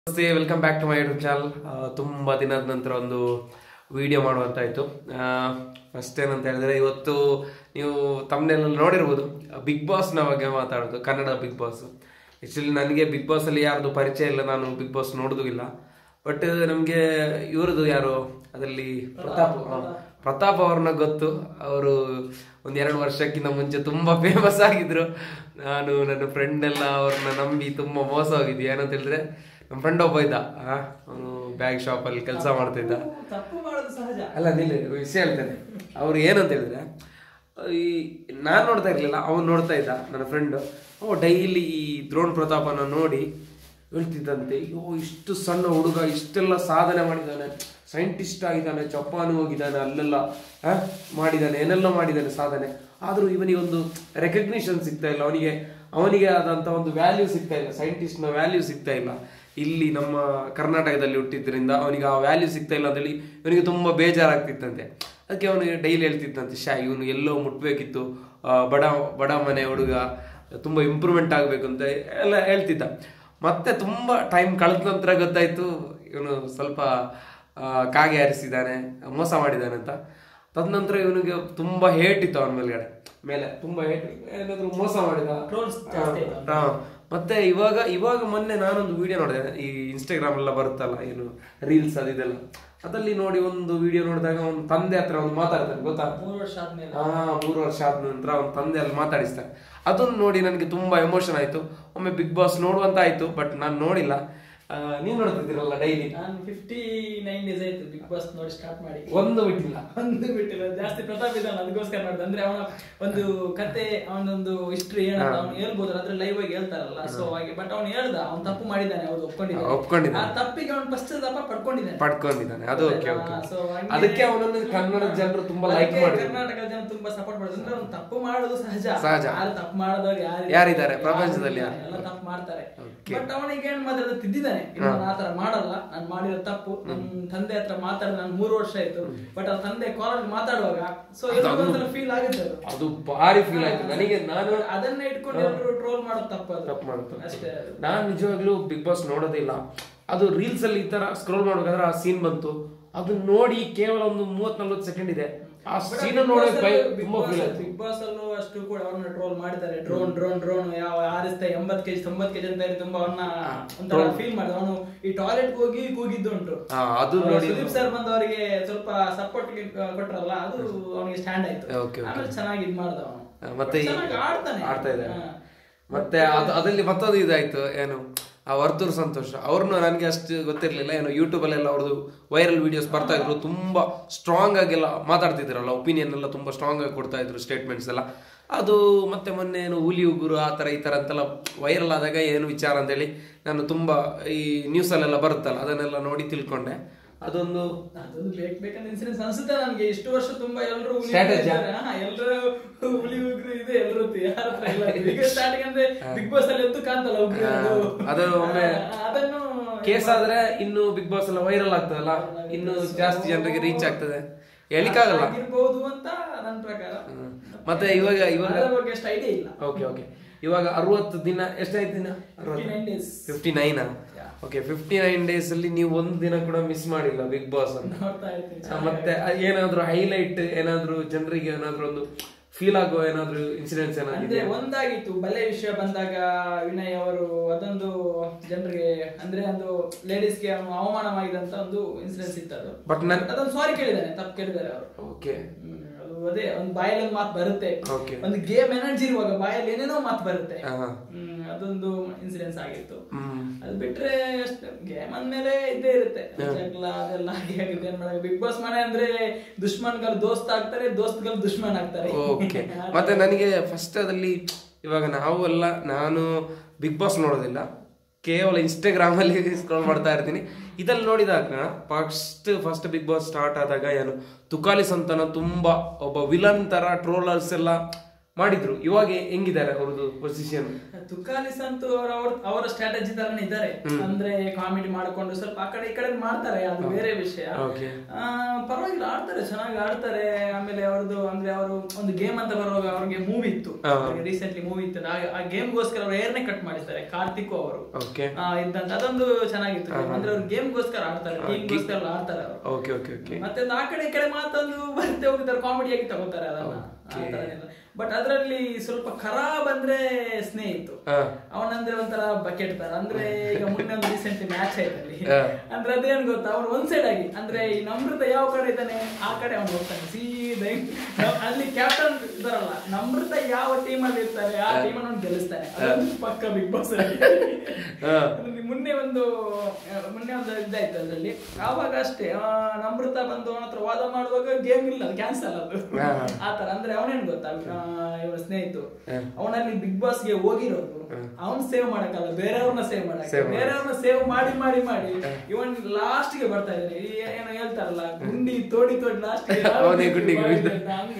ನಮಸ್ತೆ welcome back to my YouTube channel ತುಂಬ ದಿನದ ನಂತರ ಒಂದು ವಿಡಿಯೋ ಮಾಡುವಂತಾಯಿತು ಫಸ್ಟ್ ಏನಂತ ಹೇಳಿದ್ರೆ ಇವತ್ತು ನೀವು ತಮ್ಮನೆಲ್ಲ ನೋಡಿರ್ಬೋದು ಬಿಗ್ ಬಾಸ್ನ ಬಗ್ಗೆ ಮಾತಾಡೋದು ಕನ್ನಡ ಬಿಗ್ ಬಾಸ್ ಆ್ಯಕ್ಚುಲಿ ನನಗೆ ಬಿಗ್ ಬಾಸಲ್ಲಿ ಯಾರ್ದು ಪರಿಚಯ ಇಲ್ಲ ನಾನು ಬಿಗ್ ಬಾಸ್ ನೋಡೋದು ಇಲ್ಲ ಬಟ್ ನಮಗೆ ಇವ್ರದ್ದು ಯಾರು ಅದರಲ್ಲಿ ಪ್ರತಾಪ್ ಆ, ಪ್ರತಾಪ್ ಅವ್ರನ್ನ ಗೊತ್ತು ಅವರು ಒಂದು ಎರಡು ವರ್ಷಕ್ಕಿಂತ ಮುಂಚೆ ತುಂಬಾ ಫೇಮಸ್ ಆಗಿದ್ರು ನಾನು ನನ್ನ ಫ್ರೆಂಡ್ ಎಲ್ಲ ಅವ್ರನ್ನ ನಂಬಿ ತುಂಬಾ ಮೋಸ ಹೋಗಿದ್ದೆ ಏನಂತ ಹೇಳಿದ್ರೆ ನಮ್ಮ ಫ್ರೆಂಡ್ ಒಬ್ಬ ಇದ್ದ ಅವನು ಬ್ಯಾಗ್ ಶಾಪ್ ಅಲ್ಲಿ ಕೆಲಸ ಮಾಡ್ತಿದ್ದ ತಪ್ಪು ಮಾಡೋದು ಸಹಜ ಅಲ್ಲ ನಿಲ್ಲ ವಿಷಯ ಹೇಳ್ತೇನೆ ಅವ್ರು ಏನಂತ ಹೇಳಿದ್ರೆ ಈ ನಾನು ನೋಡ್ತಾ ಇರ್ಲಿಲ್ಲ ಅವನು ನೋಡ್ತಾ ಇದ್ದ ನನ್ನ ಫ್ರೆಂಡ್ ಅವ ಡೈಲಿ ಈ ದ್ರೋಣ್ ಪ್ರತಾಪನ ನೋಡಿ ಹೇಳ್ತಿದ್ದಂತೆ ಅಯ್ಯೋ ಇಷ್ಟು ಸಣ್ಣ ಹುಡುಗ ಇಷ್ಟೆಲ್ಲ ಸಾಧನೆ ಮಾಡಿದ್ದಾನೆ ಸೈಂಟಿಸ್ಟ್ ಆಗಿದ್ದಾನೆ ಜಪಾನ್ ಹೋಗಿದ್ದಾನೆ ಅಲ್ಲೆಲ್ಲ ಆ, ಮಾಡಿದ್ದಾನೆ ಏನೆಲ್ಲ ಮಾಡಿದ್ದಾನೆ ಸಾಧನೆ ಆದರೂ ಇವನಿಗೊಂದು ರೆಕಗ್ನಿಷನ್ ಸಿಗ್ತಾ ಇಲ್ಲ ಅವನಿಗೆ ಅವನಿಗೆ ಆದಂತ ಒಂದು ವ್ಯಾಲ್ಯೂ ಸಿಗ್ತಾ ಇಲ್ಲ ಸೈಂಟಿಸ್ಟ್ನ ವ್ಯಾಲ್ಯೂ ಸಿಗ್ತಾ ಇಲ್ಲ ಇಲ್ಲಿ ನಮ್ಮ ಕರ್ನಾಟಕದಲ್ಲಿ ಹುಟ್ಟಿದ್ರಿಂದ ಅವನಿಗೆ ಆ ವ್ಯಾಲ್ಯೂ ಸಿಗ್ತಾ ಇಲ್ಲ ಅಂತೇಳಿ ಇವನಿಗೆ ತುಂಬ ಬೇಜಾರಾಗ್ತಿತ್ತಂತೆ ಅದಕ್ಕೆ ಅವನಿಗೆ ಡೈಲಿ ಹೇಳ್ತಿತ್ತಂತೆ ಶಾ ಇವನು ಎಲ್ಲೋ ಮುಟ್ಬೇಕಿತ್ತು ಆ, ಬಡ ಬಡ ಮನೆ ಹುಡುಗ ತುಂಬ ಇಂಪ್ರೂವ್ಮೆಂಟ್ ಆಗಬೇಕು ಅಂತ ಎಲ್ಲ ಹೇಳ್ತಿದ್ದ ಮತ್ತೆ ತುಂಬ ಟೈಮ್ ಕಳೆದ ನಂತರ ಗೊತ್ತಾಯ್ತು ಇವನು ಸ್ವಲ್ಪ ಆ, ಕಾಗೆ ಹಾರಿಸಿದ್ದಾನೆ ಮೋಸ ಮಾಡಿದ್ದಾನೆ ಅಂತ ತದನಂತರ ಇವನಿಗೆ ತುಂಬಾ ಹೇಟ್ ಇತ್ತು ಅವನ ಮೇಲ್ಗಡೆ ಮೇಲೆ ತುಂಬಾ ಹೇಟ್ ಏನಾದ್ರು ಮೋಸ ಮಾಡಿದ Trolls ಜಾಸ್ತಿ ಆಯ್ತು. ಹಾ. ಮತ್ತೆ ಇವಾಗ ಇವಾಗ ಮೊನ್ನೆ ನಾನೊಂದು ವಿಡಿಯೋ ನೋಡಿದೆ ಈ ಇನ್ಸ್ಟಾಗ್ರಾಮ್ ಎಲ್ಲ ಬರುತ್ತಲ್ಲ ಏನು ರೀಲ್ಸ್ ಅದಿದೆಲ್ಲ ಅದಲ್ಲಿ ನೋಡಿ ಒಂದು ವಿಡಿಯೋ ನೋಡಿದಾಗ ಅವನ ತಂದೆ ಹತ್ರ ಒಂದು ಮಾತಾಡ್ತಾನೆ ಗೊತ್ತಾ ಮೂರು ವರ್ಷ ಆದ್ಮೇಲೆ ಹಾ ಮೂರು ವರ್ಷ ಆದ ನಂತರ ಅವನ ತಂದೆ ಅಲ್ಲಿ ಮಾತಾಡಿಸ್ತಾನೆ ಅದನ್ನು ನೋಡಿ ನನಗೆ ತುಂಬಾ ಎಮೋಷನ್ ಆಯ್ತು ಒಮ್ಮೆ ಬಿಗ್ ಬಾಸ್ ನೋಡುವಂತ ಆಯ್ತು ಬಟ್ ನಾನು ನೋಡಿಲ್ಲ ಆ, ನೀವ್ ನೋಡ್ತಿದ್ದೀರಲ್ಲ ಡೈಲಿ ನಾನು ಫಿಫ್ಟಿ ನೈನ್ ಡೇಸ್ ಆಯ್ತು ಬಿಗ್ ಬಾಸ್ ನೋಡಿ ಸ್ಟಾರ್ಟ್ ಮಾಡಿ ಒಂದು ಬಿಟ್ಟಿಲ್ಲ ಒಂದು ಬಿಟ್ಟಿಲ್ಲ ಜಾಸ್ತಿ ಪ್ರತಾಪ್ ಇದ್ದಾನೆ ಅದಕ್ಕೋಸ್ಕರ ಮಾಡಿದೆ ಅಂದ್ರೆ ಅವನ ಒಂದು ಕತೆ ಅವನೊಂದು ಹಿಸ್ಟ್ರಿ ಏನಂತ ಅವ್ನು ಹೇಳ್ಬೋದು ಅದ್ರ ಲೈವ್ ಆಗಿ ಹೇಳ್ತಾರಲ್ಲ ಸೊ ಹಾಗೆ ಬಟ್ ಅವ್ನು ಹೇಳ್ದ ಅವ್ನು ತಪ್ಪು ಮಾಡಿದ್ದಾನೆ ಹೌದು ಒಪ್ಕೊಂಡಿದ್ದಾನೆ ಒಪ್ಕೊಂಡಿದ್ದಾನೆ. ಆ ತಪ್ಪಿಗೆ ಅವ್ನು ಫಸ್ಟ್ ದಪ್ಪ ಪಡ್ಕೊಂಡಿದ್ದಾನೆ ಪಡ್ಕೊಂಡಿದ್ದಾನೆ ಅದು ಓಕೆ ಓಕೆ ಹಾ, so ಹಂಗೆ- ಅದಕ್ಕೆ ಅವನನ್ನು ಕನ್ನಡ ಜನರು ತುಂಬಾ ಲೈಕ್ ಅದಕ್ಕೆ ಮಾಡಿದ್ರು ಕರ್ನಾಟಕದ ಜನ ತುಂಬಾ ಸಪೋರ್ಟ್ ಮಾಡಿದ್ರು ಅಂದ್ರೆ ಅವ್ನು ತಪ್ಪು ಮಾಡೋದು ಸಹಜ ಸಹಜ. ಯಾರು ತಪ್ಪು ಮಾಡೋದವ್ರು ಯಾರು ಯಾರಿದ್ದಾರೆ? ಪ್ರಪಂಚದಲ್ಲಿ ಯಾರು? ಎಲ್ಲ ತಪ್ಪು ಮಾಡ್ತಾರೆ Okay. ಬಟ್ ಅವನಿಗೆ ಏನ್ ಮಾತಾಡೋದು ತಿದ್ದಿದ್ದಾನೆ ಇನ್ನು ನಾನು ಆತರ ಮಾಡಲ್ಲ ನಾನು ಮಾಡಿರೋ ತಪ್ಪು ನನ್ನ ತಂದೆ ಹತ್ರ ಮಾತಾಡ ನಾನು ಮೂರು ವರ್ಷ ಆಯ್ತು ಬಟ್ ಅವ್ರ ತಂದೆ ಕಾಲಲ್ಲಿ ಮಾತಾಡುವಾಗ ಸೊ ಒಂದ್ಸಲ ಫೀಲ್ ಆಗುತ್ತೆ ಅದು ಅದು ಭಾರಿ ಫೀಲ್ ಆಯ್ತು ನನಗೆ ನಾನು ಅದನ್ನ ಇಟ್ಕೊಂಡು ಎಲ್ಲರೂ ಟ್ರೋಲ್ ಮಾಡೋದು ತಪ್ಪು ಅದು ತಪ್ಪು ಮಾಡ್ತಾರೆ ಅಷ್ಟೇ ಅದು. ನಾನು ನಿಜವಾಗ್ಲೂ ಬಿಗ್ ಬಾಸ್ ನೋಡೋದಿಲ್ಲ ಅದು ರೀಲ್ಸ್ ಅಲ್ಲಿ ಈ ತರ ಸ್ಕ್ರೋಲ್ ಮಾಡ್ಬೇಕಾದ್ರೆ ಆ ಸೀನ್ ಬಂತು ಅದು ನೋಡಿ ಕೇವಲ ಒಂದು ಮೂವತ್ ನಲ್ವತ್ತು ಸೆಕೆಂಡ್ ಇದೆ ಆ ಸೀನ್ ನೋಡೋಕೆ ಭಯ ತುಂಬಾ ಫೀಲ್ ಆಯ್ತು ಬಿಗ್ ಬಾಸ್ ಅಲ್ಲೂ ಅಷ್ಟು ಕೂಡ ಅವ್ರನ್ನ ಟ್ರೋಲ್ ಮಾಡಿದ್ದಾರೆ ಡ್ರೋನ್ ಡ್ರೋನ್ ಡ್ರೋನ್ ಯಾವ ಹಾರಿಸ್ತಾ ಎಂಬತ್ ಕೆಜಿ ತೊಂಬತ್ ಕೆಜಿ ಅಂತ ಹೇಳಿ ತುಂಬಾ ಅವನ್ನ ಒಂಥರ ಫೀಲ್ ಮಾಡಿದ ಅವನು ಈ ಟಾಯ್ಲೆಟ್ ಹೋಗಿ ಕೂಗಿದ್ದು ಉಂಟು ಹಾ, ಅದು ಅವ್ರು ನೋಡಿ ಸುದೀಪ್ ಸರ್ ಬಂದು ಅವರಿಗೆ ಸ್ವಲ್ಪ ಸಪೋರ್ಟ್ ಕೊಟ್ರಲ್ಲ ಅದು ಅವನಿಗೆ ಸ್ಟ್ಯಾಂಡ್ ಆಯ್ತು Okay, okay. ಆಮೇಲೆ ಚೆನ್ನಾಗಿ ಇದ್ ಮಾಡ್ದ ಅವನು ಆ, ಮತ್ತೆ ಈ- ಚೆನ್ನಾಗಿ ಆಡ್ತಾನೆ ಆಡ್ತಾ ಇದ್ದಾನೆ ಹಾ. ಮತ್ತೆ ಅದು ಅದರಲ್ಲಿ ಮತ್ತೊಂದು ಇದಾಯ್ತು ಏನು ಆ ವರ್ತೂರ್ ಸಂತೋಷ ಅವ್ರನ್ನು ನನಗೆ ಅಷ್ಟು ಗೊತ್ತಿರಲಿಲ್ಲ ಏನು ಯೂಟ್ಯೂಬ್ ಅಲ್ಲೆಲ್ಲ ಅವ್ರದ್ದು ವೈರಲ್ ವಿಡಿಯೋಸ್ ಬರ್ತಾ ಇದ್ರು ತುಂಬಾ ಸ್ಟ್ರಾಂಗ್ ಆಗೆಲ್ಲ ಮಾತಾಡ್ತಿದ್ರಲ್ಲ ಒಪಿನಿಯನ್ ಎಲ್ಲ ತುಂಬಾ ಸ್ಟ್ರಾಂಗ್ ಆಗಿ ಕೊಡ್ತಾ ಇದ್ರು ಸ್ಟೇಟ್ಮೆಂಟ್ಸ್ ಎಲ್ಲ ಅದು ಮತ್ತೆ ಮೊನ್ನೆ ಏನು ಹುಲಿ ಉಗುರು ಆ ಥರ ಈ ಥರ ಅಂತೆಲ್ಲ ವೈರಲ್ ಆದಾಗ ಏನು ವಿಚಾರ ಅಂತೇಳಿ ನಾನು ತುಂಬಾ ಈ ನ್ಯೂಸಲ್ಲೆಲ್ಲ ಬರುತ್ತಲ್ಲ ಅದನ್ನೆಲ್ಲ ನೋಡಿ ತಿಳ್ಕೊಂಡೆ ಅದೊಂದು ಅದೊಂದು ಬೇಕ್ ಬೇಕಂತ ಇನ್ಸಿಡೆನ್ಸ್ ಅನ್ಸುತ್ತೆ ನನಗೆ ಇಷ್ಟು ವರ್ಷ ತುಂಬಾ ಎಲ್ಲರೂ ಹುಲಿ Strategy. ಇದ್ದಾರೆ. ಹಾ, ಎಲ್ಲರೂ ಹುಲಿ ಉಗ್ರು ಇದೆ ಎಲ್ಲರೂ ಯಾರ ಹತ್ರ ಇಲ್ಲ ಈಗ ಸ್ಟಾರ್ಟಿಂಗ್ ಅಂದ್ರೆ ಬಿಗ್ ಬಾಸ್ ಅಲ್ಲಿ ಎದ್ದು ಕಾಣ್ತಲ್ಲ ಉಗ್ರು ಅದು. ಅದು ಒಮ್ಮೆ ಆ, ಅದನ್ನು ಕೇಸ್ ಆದ್ರೆ ಇನ್ನು ಬಿಗ್ ಬಾಸ್ ಎಲ್ಲ ವೈರಲ್ ಆಗ್ತದಲ್ಲ ಇನ್ನು ಜಾಸ್ತಿ ಜನರಿಗೆ ರೀಚ್ ಆಗ್ತದೆ ಹೇಳಿಕ್ಕಾಗಲ್ಲ ಆಗಿರ್ಬೋದು ಅಂತ ನನ್ನ ಪ್ರಕಾರ ಮತ್ತೆ ಇವಾಗ ಇವಾಗ ಅದರ ಬಗ್ಗೆ ಅಷ್ಟು ಐಡಿಯಾ ಇಲ್ಲ ಓಕೆ ಓಕೆ ಇವಾಗ ಅರವತ್ತು ದಿನ ಎಷ್ಟಾಯ್ತು ದಿನ 59 days. Fifty nine okay fifty nine days ಅಲ್ಲಿ ನೀವು ಒಂದು ದಿನ ಕೂಡ ಮಿಸ್ ಮಾಡಿಲ್ಲ ಬಿಗ್ ಬಾಸ್ ಅಂತ ನೋಡ್ತಾ ಇರ್ತೀನಿ ಆ, ಮತ್ತೆ ಅದ್ ಏನಾದ್ರು ಹೈಲೈಟ್ ಏನಾದ್ರು ಜನರಿಗೆ ಏನಾದ್ರು ಒಂದು ಫೀಲ್ ಆಗೋ ಏನಾದ್ರು ಇನ್ಸಿಡೆಂಟ್ಸ್ ಏನಾದ್ರು ಅಂದ್ರೆ ಇದೆಯಾ? ಒಂದಾಗಿತ್ತು ಬಲೆ ವಿಷಯ ಬಂದಾಗ ವಿನಯ್ ಅವರು ಅದೊಂದು ಜನರಿಗೆ ಅಂದ್ರೆ ಒಂದು ಲೇಡೀಸ್ಗೆ ಅವನು ಅವಮಾನವಾಗಿದಂತ ಒಂದು ಇನ್ಸಿಡೆನ್ಸ್ ಇತ್ತು ಅದು ಬಟ್ ನನ್ ಅದೊಂದು ಸಾರಿ ಕೇಳಿದಾನೆ ತಪ್ಪು ಕೇಳಿದ್ದಾರೆ ಅವರು ಓಕೆ ಹ್ಮ್, ಅದು ಅದೇ ಒಂದು ಬಾಯಲ್ಲಿ ಒಂದು ಮಾತು ಬರುತ್ತೆ Okay. ಒಂದು ಗೇಮ್ ಎನರ್ಜಿ ಇರುವಾಗ ಬಾಯಲ್ಲಿ ಏನೇನೋ ಮಾತು ಬರುತ್ತೆ ಹಾ. ಹ್ಮ್, ಅದೊಂದು ಇನ್ಸಿಡೆನ್ಸ್ ಆಗಿತ್ತು ಹ್ಮ್ ಅದು ಬಿಟ್ರೆ ಅಷ್ಟೇ ಗೇಮ್ ಅಂದ್ಮೇಲೆ ಇದ್ದೇ ಇರುತ್ತೆ ಜಗಳ ಅದೆಲ್ಲ ಹಾಗೆ ಆಗಿದೆ ಏನ್ ಮಾಡೋದು ಬಿಗ್ ಬಾಸ್ ಮನೆ ಅಂದ್ರೆ ದುಶ್ಮನ್ಗಳು ದೋಸ್ತ್ ಆಗ್ತಾರೆ ದೋಸ್ತ್ಗಳು ದುಶ್ಮನ್ ಆಗ್ತಾರೆ ಓಕೆ ಮತ್ತೆ ನನಗೆ ಫಸ್ಟ್ ಅದಲ್ಲಿ ಇವಾಗ ನಾವು ಎಲ್ಲ ನಾನು ಬಿಗ್ ಬಾಸ್ ನೋಡೋದಿಲ್ಲ ಕೇವಲ ಇನ್ಸ್ಟಾಗ್ರಾಮ್ ಅಲ್ಲಿ ಸ್ಕ್ರೋಲ್ ಮಾಡ್ತಾ ಇರ್ತೀನಿ ಇದಲ್ಲಿ ನೋಡಿದಾಗ first first big boss start ಆದಾಗ ಏನು ತುಕಾಲಿ ಸಂತಾನ ತುಂಬಾ ಒಬ್ಬ ವಿಲನ್ ತರ ಟ್ರೋಲರ್ಸ್ ಎಲ್ಲ ಮಾಡಿದ್ರು ಇವಾಗ ಹೆಂಗಿದ್ದಾರೆ ಅವ್ರದ್ದು ಪೊಸಿಷನ್ ತುಕಾಲಿಸ್ ಅಂತೂ ಅವ್ರ ಅವ್ರ ಅವರ ಸ್ಟ್ರಾಟಜಿ ತರನೇ ಇದ್ದಾರೆ ಅಂದ್ರೆ ಕಾಮಿಡಿ ಮಾಡ್ಕೊಂಡು ಸ್ವಲ್ಪ ಆ ಕಡೆ ಈ ಕಡೆ ಮಾಡ್ತಾರೆ ಅದು ಬೇರೆ ವಿಷಯ Okay. ಆ, ಪರವಾಗಿಲ್ಲ ಆಡ್ತಾರೆ ಚೆನ್ನಾಗಿ ಆಡ್ತಾರೆ ಆಮೇಲೆ ಅವ್ರದ್ದು ಅಂದ್ರೆ ಅವರು ಒಂದು ಗೇಮ್ ಅಂತ ಬರುವಾಗ ಅವ್ರಿಗೆ ಮೂವಿ ಇತ್ತು ಹಾ. ರೀಸೆಂಟ್ಲಿ ಮೂವಿ ಇತ್ತು ಆ- ಆ ಗೇಮ್ಗೋಸ್ಕರ ಅವ್ರು ಏರ್ನೇ ಕಟ್ ಮಾಡಿದ್ದಾರೆ ಕಾರ್ತಿಕ್ ಅವರು ಓಕೆ ಆ, ಇದ್ದಂತ ಅದೊಂದು ಚೆನ್ನಾಗಿತ್ತು game. ಅಂದ್ರೆ ಅವ್ರು ಗೇಮ್ಗೋಸ್ಕರ ಆಡ್ತಾರೆ ಟೀಮ್ಗೋಸ್ಕರ ಆಡ್ತಾರೆ ಅವರು ಓಕೆ ಓಕೆ ಓಕೆ ಮತ್ತೆ ಒಂದು ಆ ಕಡೆ ಈ ಕಡೆ ಮಾತೊಂದು ಬರ್ತೆ ಹೋಗ್ತಾರೆ ಕಾಮಿಡಿಯಾಗಿ ತಗೋತಾರೆ ಅದನ್ನ ಬಟ್ ಅದರಲ್ಲಿ ಸ್ವಲ್ಪ ಖರಾಬ್ ಅಂದ್ರೆ ಸ್ನೇಹ ಇತ್ತು ಹಾ. ಅವನಂದ್ರೆ ಒಂಥರ ಬಕೆಟ್ ತರ ಅಂದ್ರೆ ಈಗ ಮೊನ್ನೆ ಒಂದು ರೀಸೆಂಟ್ಲಿ ಮ್ಯಾಚ್ ಆಯ್ತಲ್ಲಿ ಹಾ. ಅಂದ್ರೆ ಅದೇನ್ ಗೊತ್ತಾ ಅವ್ನು ಒಂದ್ ಸೈಡ್ ಆಗಿ ಅಂದ್ರೆ ಈ ನಮ್ರತ ಯಾವ ಕಡೆ ಇದ್ದಾನೆ ಆ ಕಡೆ ಅವ್ನು ಹೋಗ್ತಾನೆ ಸೀದಾ ಹಿಂಗ್. ನಾವ್ ಅಲ್ಲಿ ಕ್ಯಾಪ್ಟನ್ ಇದಾರಲ್ಲ ನಮ್ರತ ಯಾವ ಟೀಮ್ ಅಲ್ಲಿ ಇರ್ತಾರೆ ಆ ಟೀಮ್ ಅನ್ನು ಗೆಲ್ಲಿಸ್ತಾನೆ ಅದೊಂದು ಪಕ್ಕ ಬಿಗ್ ಬಾಸ್ ಹಾ. ಮೊನ್ನೆ ಒಂದು ಆ, ಮೊನ್ನೆ ಒಂದು ಇದಾಯ್ತು ಅದ್ರಲ್ಲಿ ಆವಾಗ ಅಷ್ಟೇ ಆ, ನಮ್ರತ ಬಂದು ಅವನ ಹತ್ರ ವಾದ ಮಾಡುವಾಗ ಗೇಮ್ ಇಲ್ಲ ಅದು ಕ್ಯಾನ್ಸಲ್ ಅದು ಹಾ. ಆತರ ಅಂದ್ರೆ ಅವನೇನ್ ಗೊತ್ತಾ ಇವರ ಸ್ನೇಹಿತು ಹಾ. ಅವನಲ್ಲಿ ಬಿಗ್ ಬಾಸ್ ಗೆ ಹೋಗಿರೋದು ಅವನ್ ಸೇವ್ ಮಾಡಕ್ಕಲ್ಲ ಬೇರೆಯವ್ರನ್ನ ಸೇವ್ ಮಾಡಕ್ಕೆ Save ಮಾಡಕ್ಕೆ. ಬೇರೆಯವ್ರನ್ನ ಸೇವ್ ಮಾಡಿ ಮಾಡಿ ಮಾಡಿ ಇವನ್ ಲಾಸ್ಟ್ ಗೆ ಬರ್ತಾ ಇದ್ದಾನೆ ಈ ಏನೋ ಹೇಳ್ತಾರಲ್ಲ ಗುಂಡಿ ತೋಡಿ ತೋಡಿ ಲಾಸ್ಟ್ ಅವನೇ ಗುಂಡಿಗೆ ಬಿದ್ದ.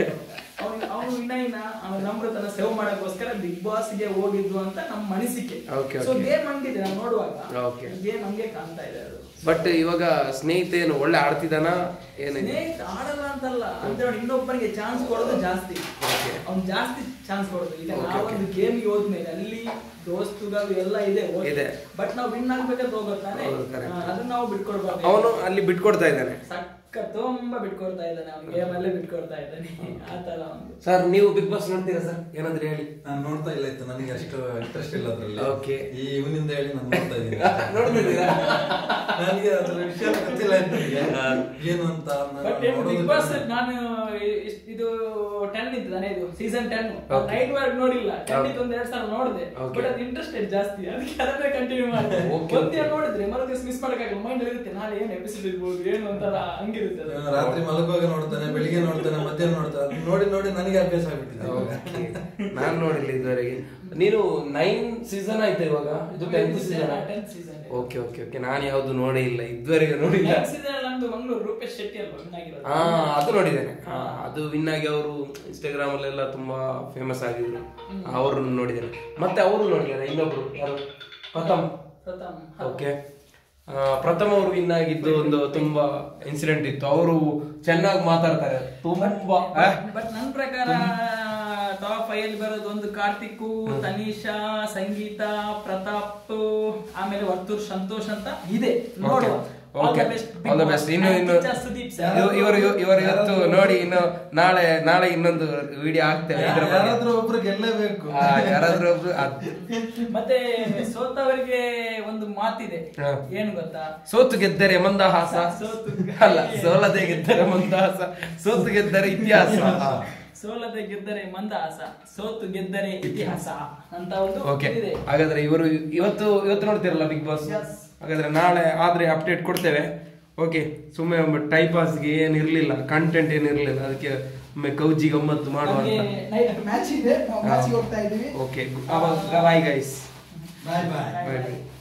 ಅವನು ವಿನಯ್ನ ಅವನ ನಮ್ರತನ ಸೇವ್ ಮಾಡಕ್ಕೋಸ್ಕರ ಬಿಗ್ ಬಾಸ್ ಗೆ ಹೋಗಿದ್ದು ಅಂತ ನಮ್ಮ ಮನಸ್ಸಿಕೆ Okay, ಸೊ okay. ಗೇಮ್ ಹಂಗಿದೆ ನಾವು ನೋಡುವಾಗ Okay. ಗೇಮ್ ಹಂಗೆ ಕಾಣ್ತಾ ಇದೆ ಅದು ಬಟ್ ಇವಾಗ ಸ್ನೇಹಿತ ಏನು ಒಳ್ಳೆ ಆಡ್ತಿದಾನ ಏನಿದೆ ಸ್ನೇಹಿತ ಆಡಲ್ಲ ಅಂತಲ್ಲ ಅಂದ್ರೆ ಅವ್ನು ಇನ್ನೊಬ್ಬನಿಗೆ ಚಾನ್ಸ್ ಕೊಡೋದು ಜಾಸ್ತಿ Okay. ಅವ್ನು ಜಾಸ್ತಿ ಚಾನ್ಸ್ ಕೊಡೋದು ಈಗ Okay, ನಾವೊಂದು ಗೇಮ್ಗೆ ಹೋದ್ಮೇಲೆ ಅಲ್ಲಿ ದೋಸ್ತುಗಳು ಎಲ್ಲ ಇದೆ ಇದೆ. ಬಟ್ ನಾವು ವಿನ್ ಆಗ್ಬೇಕಂತ ಹೋಗುತ್ತಾನೆ ಹೌದು, correct. ಅದನ್ನ ನಾವು ಬಿಟ್ಕೊಡ್ಬಾರ್ದು ಅವನು ಅಲ್ಲಿ ಬಿಟ್ಕೊಡ್ತಾ ಇದ್ದಾನೆ ಸಕ್ಕ ತುಂಬಾ ಬಿಟ್ಕೊಡ್ತಾ ಇದ್ದಾನೆ ಅವ್ನು ಗೇಮ್ ಅಲ್ಲೇ ಬಿಟ್ಕೊಡ್ತಾ ಇದ್ದಾನೆ ಆ ತರ ಒಂದು ಸರ್ ನೀವು ಬಿಗ್ ಬಾಸ್ ನೋಡ್ತೀರಾ ಸರ್ ಏನಾದ್ರು ಹೇಳಿ ನಾನು ನೋಡ್ತಾ ಇಲ್ಲ ಇತ್ತು ನನಗೆ ಅಷ್ಟು ಇಂಟ್ರೆಸ್ಟ್ ಇಲ್ಲ ಅದ್ರಲ್ಲಿ Okay. ಈ ಇವನಿಂದ ಹೇಳಿ ನಾನು ನೋಡ್ತಾ ಇದ್ದೀನಿ ನೋಡ್ತಿದ್ದೀರಾ ನನಗೆ ಅದ್ರ ವಿಷಯ ಗೊತ್ತಿಲ್ಲ ಇತ್ತು ನನಗೆ ಏನು ಅಂತ ನಾನು ಬಟ್ ಬಿಗ್ ನೋಡೋದು ಬಾಸ್ ಬಿಟ್ಟಿದ್ದೆ. ನಾನು ಇಷ್ಟ್- ಇದು ಟೆನ್ ಇದ್ದಾನೆ ಇದು season ten Okay. Night work ನೋಡಿಲ್ಲ ಟೆನ್ Okay. ಇತ್ತು ಒಂದ್ ಎರಡ್ ಸಾವಿರ ನೋಡಿದೆ Okay. ಬಟ್ ಅದು ಇಂಟ್ರೆಸ್ಟೆಡ್ ಜಾಸ್ತಿ ಅದಕ್ಕೆ ಅದನ್ನೇ ಕಂಟಿನ್ಯೂ ಮಾಡಿದೆ Okay, ಒಂದೇ okay. ನೋಡಿದ್ರೆ ಮರು ದಿವಸ ಮಿಸ್ ಮಾಡಕ್ಕಾಗಲ್ಲ ಮೈಂಡ್ ಇರುತ್ತೆ ನಾಳೆ ಏನು ಎಪಿಸೋಡ್ ಇರ್ಬೋದು ಏನು ಅಂತಾರ ಹಂಗಿರುತ್ತೆ ಅದು. ನಾನು ರಾತ್ರಿ ಮಲಗುವಾಗ ನೋಡ್ತಾನೆ ಬೆಳಿಗ್ಗೆ ನೋಡ್ತಾನೆ ಮಧ್ಯಾಹ್ನ ನೋಡ್ತಾನೆ ಅದನ್ನ ನೋಡಿ ನೋಡಿ ನನಗೆ ಅಭ್ಯಾಸ ಆಗ್ಬಿಟ್ಟಿದೆ ನಾನು ನೋಡಿಲ್ಲ ಇದುವರೆಗೆ ನೀನು ನೈನ್ ಸೀಸನ್ ಆಯ್ತಾ ಇವಾಗ ಇದು tenth season Tenth season. Okay okay okay ನಾನು ಯಾವ್ದು ನೋಡೇ ಇಲ್ಲ ಇದುವರೆಗೆ ನೋಡಿಲ್ಲ Tenth season ಅಲ್ಲಿ ನಮ್ದು ಮಂಗಳೂರು ರೂಪೇಶ್ ಶೆಟ್ಟಿ ಅಲ್ವಾ win ಆಗಿರೋದು? ಹಾ ಅದು ನೋಡಿದ್ದೇನೆ ಹಾ, ಅದು ವಿನ್ ಆಗಿ ಅವರು ಇನ್ಸ್ಟಾಗ್ರಾಮ್ ಅಲ್ಲೆಲ್ಲ ತುಂಬಾ ಫೇಮಸ್ ಆಗಿದ್ರು ಅವ್ರನ್ನ ನೋಡಿದ್ದೇನೆ ಮತ್ತೆ ಅವರು ನೋಡಿದ್ದಾರೆ ಇನ್ನೊಬ್ರು ಯಾರು ಪ್ರಥಮ್ ಪ್ರಥಮ್ ಓಕೆ ಪ್ರಥಮ ಅವರು ವಿನ್ ಆಗಿದ್ದು ಒಂದು ತುಂಬಾ ಇನ್ಸಿಡೆಂಟ್ ಇತ್ತು ಅವರು ಚೆನ್ನಾಗಿ ಮಾತಾಡ್ತಾರೆ ತುಂಬಾ ಆ, ಬಟ್ ನನ್ನ ಪ್ರಕಾರ ಟಾಪ್ ಫೈವ್ ಅಲ್ಲಿ ಬರೋದು ಒಂದು ಕಾರ್ತಿಕ್ ತನೀಶಾ ಸಂಗೀತ ಪ್ರತಾಪ್ ಆಮೇಲೆ ವರ್ತೂರ್ ಸಂತೋಷ್ ಅಂತ ಇದೆ ನೋಡುವ ಓಕೆ ಆಲ್ ದ ಬೆಸ್ಟ್ ಇನ್ನು ಇನ್ನು ಸುದೀಪ್ ಇವ- ಇವರು ಇವರು ಇವತ್ತು ನೋಡಿ ಇನ್ನು ನಾಳೆ ನಾಳೆ ಇನ್ನೊಂದು ವಿಡಿಯೋ ಹಾಕ್ತೇವೆ ಇದ್ರ ಬಗ್ಗೆ ಯಾರಾದ್ರೂ ಒಬ್ರು ಗೆಲ್ಲೇಬೇಕು ಆ, ಯಾರಾದ್ರೂ ಒಬ್ರು ಅದ್- ಮತ್ತೆ ಸೋತವರಿಗೆ ಒಂದು ಮಾತಿದೆ ಹಾ. ಏನು ಗೊತ್ತಾ ಸೋತು ಗೆದ್ದರೆ ಮಂದಹಾಸ ಸೋತು ಅಲ್ಲ ಸೋಲದೆ ಗೆದ್ದರೆ ಮಂದಹಾಸ ಸೋತು ಗೆದ್ದರೆ ಇತಿಹಾಸ ಸೋಲದೆ ಗೆದ್ದರೆ ಮಂದಹಾಸ ಸೋತು ಗೆದ್ದರೆ ಇತಿಹಾಸ ಅಂತ ಒಂದು ಓಕೆ ಇದೆ ಹಾಗಾದ್ರೆ ಇವರು ಇವತ್ತು ಇವತ್ತು ನೋಡ್ತಿರಲ್ಲ ಬಿಗ್ ಬಾಸ್ Yes. ಹಾಗಾದ್ರೆ ನಾಳೆ ಆದ್ರೆ ಅಪ್ಡೇಟ್ ಕೊಡ್ತೇವೆ ಓಕೆ ಸುಮ್ಮನೆ ಒಮ್ಮೆ ಟೈಮ್ ಪಾಸ್ಗೆ ಏನು ಇರಲಿಲ್ಲ ಕಂಟೆಂಟ್ ಏನು ಇರಲಿಲ್ಲ ಅದಕ್ಕೆ ಒಮ್ಮೆ ಕೌಜಿ ಗಮ್ಮತ್ತು ಮಾಡುವ ನಮ್ಗೆ ಅಂತ ನೈಟ್ ಮ್ಯಾಚ್ ಇದೆ ನಾವು ಮ್ಯಾಚ್ಗೆ ಹೋಗ್ತಾ ಇದೀವಿ ಓಕೆ ಅವಾಗ ಬಾಯ್ ಗೈಸ್ ಬಾಯ್ ಬಾಯ್ ಬಾಯ್ ಬಾಯ್